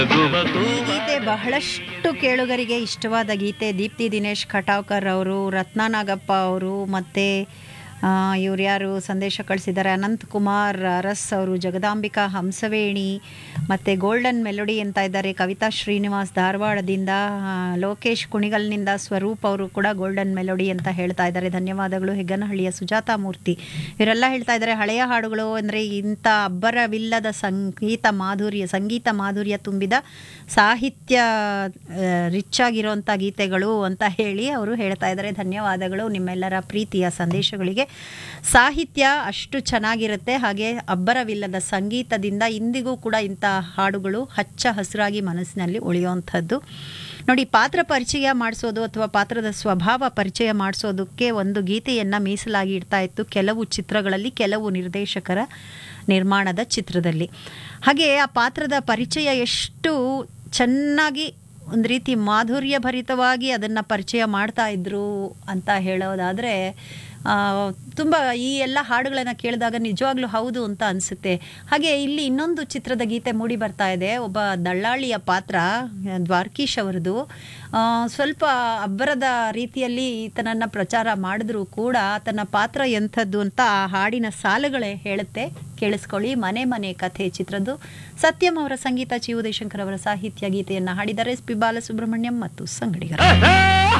ಈ ಗೀತೆ ಬಹಳಷ್ಟು ಕೇಳುಗರಿಗೆ ಇಷ್ಟವಾದ ಗೀತೆ ದೀಪ್ತಿ ದಿನೇಶ್ ಖಟಾವ್ಕರ್ ಅವರು ರತ್ನ ನಾಗಪ್ಪ ಅವರು ಮತ್ತು ಇವ್ರು ಯಾರು ಸಂದೇಶ ಕಳಿಸಿದ್ದಾರೆ ಅನಂತ್ ಕುಮಾರ್ ಅರಸ್ ಅವರು ಜಗದಾಂಬಿಕಾ ಹಂಸವೇಣಿ ಮತ್ತು ಗೋಲ್ಡನ್ ಮೆಲೋಡಿ ಅಂತ ಇದ್ದಾರೆ ಕವಿತಾ ಶ್ರೀನಿವಾಸ್ ಧಾರವಾಡದಿಂದ ಆ, ಲೋಕೇಶ್ ಕುಣಿಗಲ್ನಿಂದ ಸ್ವರೂಪ್ ಅವರು ಕೂಡ ಗೋಲ್ಡನ್ ಮೆಲೋಡಿ ಅಂತ ಹೇಳ್ತಾ ಇದ್ದಾರೆ ಧನ್ಯವಾದಗಳು ಹೆಗ್ಗನಹಳ್ಳಿಯ ಸುಜಾತ ಮೂರ್ತಿ ಇವರೆಲ್ಲ ಹೇಳ್ತಾ ಇದ್ದಾರೆ ಹಳೆಯ ಹಾಡುಗಳು ಅಂದರೆ ಇಂಥ ಅಬ್ಬರವಿಲ್ಲದ ಸಂಗೀತ ಮಾಧುರ್ಯ ಸಂಗೀತ ಮಾಧುರ್ಯ ತುಂಬಿದ ಸಾಹಿತ್ಯ ರಿಚ್ ಆಗಿರುವಂಥ ಗೀತೆಗಳು ಅಂತ ಹೇಳಿ ಅವರು ಹೇಳ್ತಾ ಇದ್ದಾರೆ ಧನ್ಯವಾದಗಳು ನಿಮ್ಮೆಲ್ಲರ ಪ್ರೀತಿಯ ಸಂದೇಶಗಳಿಗೆ ಸಾಹಿತ್ಯ ಅಷ್ಟು ಚೆನ್ನಾಗಿರುತ್ತೆ ಹಾಗೆ ಅಬ್ಬರವಿಲ್ಲದ ಸಂಗೀತದಿಂದ ಇಂದಿಗೂ ಕೂಡ ಇಂಥ ಹಾಡುಗಳು ಹಚ್ಚ ಹಸಿರಾಗಿ ಮನಸ್ಸಿನಲ್ಲಿ ಉಳಿಯುವಂಥದ್ದು ನೋಡಿ ಪಾತ್ರ ಪರಿಚಯ ಮಾಡಿಸೋದು ಅಥವಾ ಪಾತ್ರದ ಸ್ವಭಾವ ಪರಿಚಯ ಮಾಡಿಸೋದಕ್ಕೆ ಒಂದು ಗೀತೆಯನ್ನು ಮೀಸಲಾಗಿ ಇಡ್ತಾ ಇತ್ತು ಕೆಲವು ಚಿತ್ರಗಳಲ್ಲಿ ಕೆಲವು ನಿರ್ದೇಶಕರ ನಿರ್ಮಾಣದ ಚಿತ್ರದಲ್ಲಿ ಹಾಗೆ ಆ ಪಾತ್ರದ ಪರಿಚಯ ಎಷ್ಟು ಚೆನ್ನಾಗಿ ಒಂದು ರೀತಿ ಮಾಧುರ್ಯ ಭರಿತವಾಗಿ ಅದನ್ನು ಪರಿಚಯ ಮಾಡ್ತಾ ಇದ್ರು ಅಂತ ಹೇಳೋದಾದರೆ ತುಂಬ ಈ ಎಲ್ಲ ಹಾಡುಗಳನ್ನು ಕೇಳಿದಾಗ ನಿಜವಾಗ್ಲೂ ಹೌದು ಅಂತ ಅನಿಸುತ್ತೆ ಹಾಗೆ ಇಲ್ಲಿ ಇನ್ನೊಂದು ಚಿತ್ರದ ಗೀತೆ ಮೂಡಿ ಬರ್ತಾ ಇದೆ ಒಬ್ಬ ದಳ್ಳಾಳಿಯ ಪಾತ್ರ ಆ, ದ್ವಾರ್ಕೀಶ್ ಅವರದು ಆ, ಸ್ವಲ್ಪ ಅಬ್ಬರದ ರೀತಿಯಲ್ಲಿ ಈತನನ್ನು ಪ್ರಚಾರ ಮಾಡಿದ್ರೂ ಕೂಡ ಆತನ ಪಾತ್ರ ಎಂಥದ್ದು ಅಂತ ಆ ಹಾಡಿನ ಸಾಲುಗಳೇ ಹೇಳುತ್ತೆ ಕೇಳಿಸ್ಕೊಳ್ಳಿ ಮನೆ ಮನೆ ಕಥೆ ಚಿತ್ರದ್ದು ಸತ್ಯಂ ಅವರ ಸಂಗೀತ ಚಿ ಉದಯಶಂಕರ್ ಅವರ ಸಾಹಿತ್ಯ ಗೀತೆಯನ್ನು ಹಾಡಿದ್ದಾರೆ ಎಸ್ ಪಿ ಬಾಲಸುಬ್ರಹ್ಮಣ್ಯಂ ಮತ್ತು ಸಂಗಡಿಗರು